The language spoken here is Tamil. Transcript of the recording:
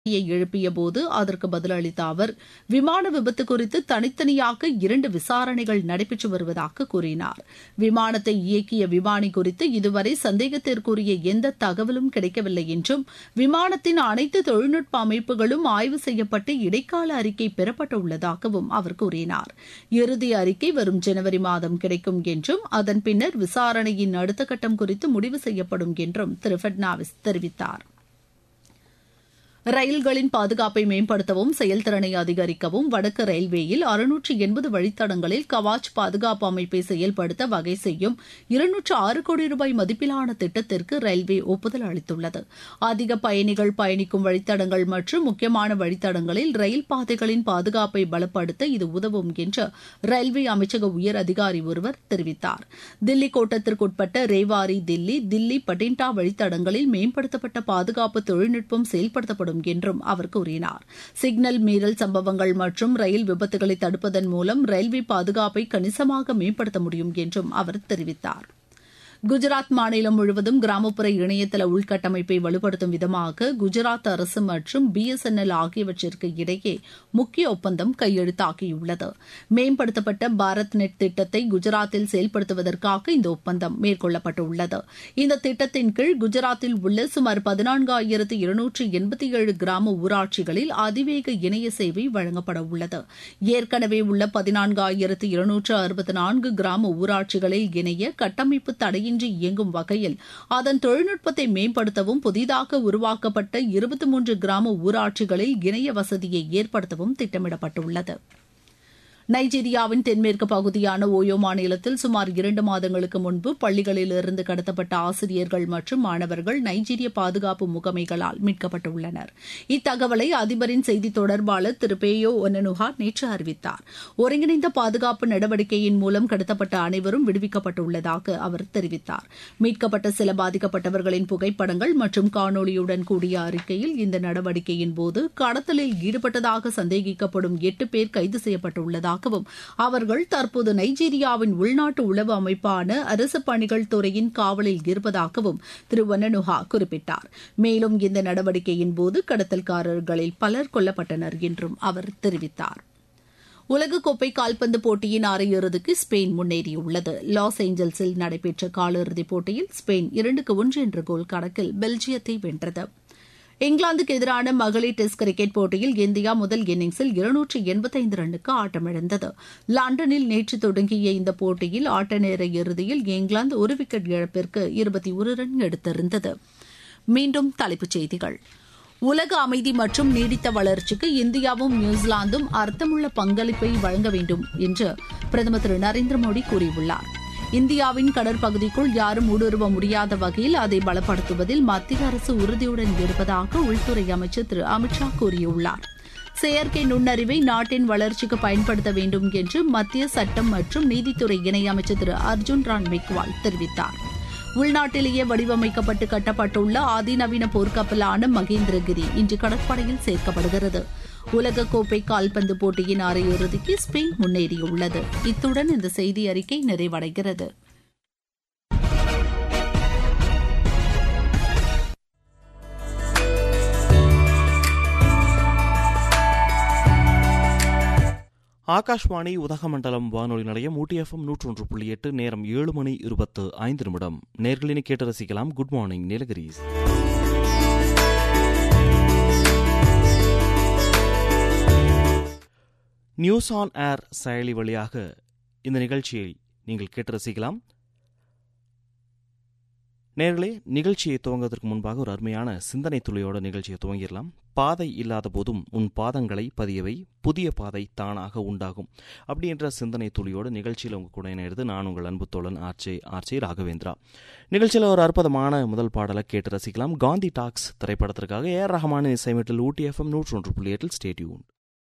எழுப்பிய போது அதற்கு பதிலளித்த அவர் விமான விபத்து குறித்து தனித்தனியாக இரண்டு விசாரணைகள் நடைபெற்று வருவதாக கூறினார் விமானத்தை இயக்கிய விமானி குறித்து இதுவரை சந்தேகத்திற்குரிய எந்த தகவலும் கிடைக்கவில்லை என்றும் விமானத்தின் அனைத்து தொழில்நுட்ப அமைப்புகளும் ஆய்வு செய்யப்பட்டு இடைக்கால அறிக்கை பெறப்பட்டுள்ளதாகவும் அவர் கூறினார் இறுதி அறிக்கை வரும் ஜனவரி மாதம் கிடைக்கும் என்றும் அதன் பின்னர் விசாரணையின் அடுத்த கட்டம் குறித்து முடிவு செய்யப்படும் என்றும் திரு பட்னாவிஸ் தெரிவித்தார் ரயில்களின் பாதுகாப்பை மேம்படுத்தவும் செயல்திறனை அதிகரிக்கவும் வடக்கு ரயில்வேயில் அறுநூற்று எண்பது வழித்தடங்களில் கவாச் பாதுகாப்பு அமைப்பை செயல்படுத்த வகை செய்யும் இருநூற்று ஆறு கோடி ரூபாய் மதிப்பிலான திட்டத்திற்கு ரயில்வே ஒப்புதல் அளித்துள்ளது அதிக பயணிகள் பயணிக்கும் வழித்தடங்கள் மற்றும் முக்கியமான வழித்தடங்களில் ரயில் பாதைகளின் பாதுகாப்பை பலப்படுத்த இது உதவும் என்று ரயில்வே அமைச்சக உயர் அதிகாரி ஒருவர் தெரிவித்தார் தில்லி கோட்டத்திற்குட்பட்ட ரேவாரி தில்லி தில்லி பட்டிண்டா வழித்தடங்களில் மேம்படுத்தப்பட்ட பாதுகாப்பு தொழில்நுட்பம் செயல்படுத்தப்படும் செயல்படும் என்றும் அவர் கூறினார் சிக்னல் மீறல் சம்பவங்கள் மற்றும் ரயில் விபத்துகளை தடுப்பதன் மூலம் ரயில்வே பாதுகாப்பை கணிசமாக மேம்படுத்த முடியும் என்றும் அவர் தெரிவித்தார் குஜராத் மாநிலம் முழுவதும் கிராமப்புற இணையதள உள்கட்டமைப்பை வலுப்படுத்தும் விதமாக குஜராத் அரசு மற்றும் பி எஸ் என் எல் ஆகியவற்றிற்கு இடையே முக்கிய ஒப்பந்தம் கையெழுத்தாகியுள்ளது மேம்படுத்தப்பட்ட பாரத் நெட் திட்டத்தை குஜராத்தில் செயல்படுத்துவதற்காக இந்த ஒப்பந்தம் மேற்கொள்ளப்பட்டுள்ளது இந்த திட்டத்தின் கீழ் குஜராத்தில் உள்ள சுமார் பதினான்காயிரத்து இருநூற்று எண்பத்தி ஏழு கிராம ஊராட்சிகளில் அதிவேக இணைய சேவை வழங்கப்பட உள்ளது ஏற்கனவே உள்ள பதினான்காயிரத்து இருநூற்று அறுபத்தி நான்கு கிராம ஊராட்சிகளில் இணைய கட்டமைப்பு தடையின் இன்றி இயங்கும் வகையில் அதன் தொழில்நுட்பத்தை மேம்படுத்தவும் புதிதாக உருவாக்கப்பட்ட இருபத்தி மூன்று கிராம ஊராட்சிகளில் இணைய வசதியை ஏற்படுத்தவும் திட்டமிடப்பட்டுள்ளது நைஜீரியாவின் தென்மேற்கு பகுதியான ஓயோ மாநிலத்தில் சுமார் இரண்டு மாதங்களுக்கு முன்பு பள்ளிகளிலிருந்து கடத்தப்பட்ட ஆசிரியர்கள் மற்றும் மாணவர்கள் நைஜீரிய பாதுகாப்பு முகமைகளால் மீட்கப்பட்டுள்ளனர் இத்தகவலை அதிபரின் செய்தி தொடர்பாளர் திரு பேயோ ஒனனுஹா நேற்று அறிவித்தார் ஒருங்கிணைந்த பாதுகாப்பு நடவடிக்கையின் மூலம் கடத்தப்பட்ட அனைவரும் விடுவிக்கப்பட்டுள்ளதாக அவர் தெரிவித்தார் மீட்கப்பட்ட சில பாதிக்கப்பட்டவர்களின் புகைப்படங்கள் மற்றும் காணொலியுடன் கூடிய அறிக்கையில் இந்த நடவடிக்கையின் போது கடத்தலில் ஈடுபட்டதாக சந்தேகிக்கப்படும் எட்டு பேர் கைது செய்யப்பட்டுள்ளதாக உள்ளதாகவும் அவர்கள் தற்போது நைஜீரியாவின் உள்நாட்டு உளவு அமைப்பான அரசு பணிகள் துறையின் காவலில் இருப்பதாகவும் திரு வனனுஹா குறிப்பிட்டார் மேலும் இந்த நடவடிக்கையின் போது கடத்தல்காரர்களில் பலர் கொல்லப்பட்டனர் என்றும் அவர் தெரிவித்தார் உலகக்கோப்பை கால்பந்து போட்டியின் அரையிறுதிக்கு ஸ்பெயின் முன்னேறியுள்ளது லாஸ் ஏஞ்சல்ஸில் நடைபெற்ற காலிறுதிப் போட்டியில் ஸ்பெயின் இரண்டுக்கு ஒன்று என்ற கோல் கணக்கில் பெல்ஜியத்தை வென்றது இங்கிலாந்துக்கு எதிரான மகளிர் டெஸ்ட் கிரிக்கெட் போட்டியில் இந்தியா முதல் இன்னிங்ஸில் இருநூற்று எண்பத்தைந்து ரன்னுக்கு ஆட்டமிழந்தது லண்டனில் நேற்று தொடங்கிய இந்த போட்டியில் ஆட்ட நேர இறுதியில் இங்கிலாந்து ஒரு விக்கெட் இழப்பிற்கு இருபத்தி ஒரு ரன் எடுத்திருந்தது மீண்டும் தலைப்புச் செய்திகள் உலக அமைதி மற்றும் நீடித்த வளர்ச்சிக்கு இந்தியாவும் நியூசிலாந்தும் அர்த்தமுள்ள பங்களிப்பை வழங்க வேண்டும் என்று பிரதமர் திரு நரேந்திர மோடி கூறியுள்ளார் இந்தியாவின் கடற்பகுதிக்குள் யாரும் ஊடுருவ முடியாத வகையில் அதை பலப்படுத்துவதில் மத்திய அரசு உறுதியுடன் இருப்பதாக உள்துறை அமைச்சர் திரு அமித்ஷா கூறியுள்ளார் செயற்கை நுண்ணறிவை நாட்டின் வளர்ச்சிக்கு பயன்படுத்த வேண்டும் என்று மத்திய சட்டம் மற்றும் நீதித்துறை இணையமைச்சர் திரு அர்ஜுன் ராம் மெக்வால் தெரிவித்தார் உள்நாட்டிலேயே வடிவமைக்கப்பட்டு கட்டப்பட்டுள்ள அதிநவீன போர்க்கப்பலான மகேந்திரகிரி இன்று கடற்படையில் சேர்க்கப்படுகிறது உலகக்கோப்பை கால்பந்து போட்டியின் அரையிறுதிக்கு ஸ்பெயின் முன்னேறியுள்ளது இத்துடன் இந்த செய்தி அறிக்கை நிறைவடைகிறது ஆகாஷ்வாணி உதகமண்டலம் வானொலி நிலையம் ஊட்டி எஃப்எம் நூற்றொன்று புள்ளி எட்டு நேரம் ஏழு மணி இருபத்து ஐந்து நிமிடம் நேர்களினை கேட்டு ரசிக்கலாம் good morning Nilgiris news on air செயலி வழியாக இந்த நிகழ்ச்சியை நீங்கள் கேட்டு ரசிக்கலாம் நேர்களே நிகழ்ச்சியை துவங்குவதற்கு முன்பாக ஒரு அருமையான சிந்தனை துளியோட நிகழ்ச்சியை துவங்கிடலாம் பாதை இல்லாத போதும் உன் பாதங்களை பதியவை புதிய பாதை தானாக உண்டாகும் அப்படின்ற சிந்தனை துளியோடு நிகழ்ச்சியில் உங்கள் கூட இணையிறது நான் உங்கள் அன்பு தோழன் ஆர்ச்சே ஆர்ச்சே ராகவேந்திரா நிகழ்ச்சியில் ஒரு அற்புதமான முதல் பாடலை கேட்டு ரசிக்கலாம் காந்தி டாக்ஸ் திரைப்படத்திற்காக ஏஆர் ரஹமானின் இசைமீட்டில் ஊட்டி எஃப்எம் நூற்றி ஒன்று புள்ளி எட்டில் ஸ்டேடியூன்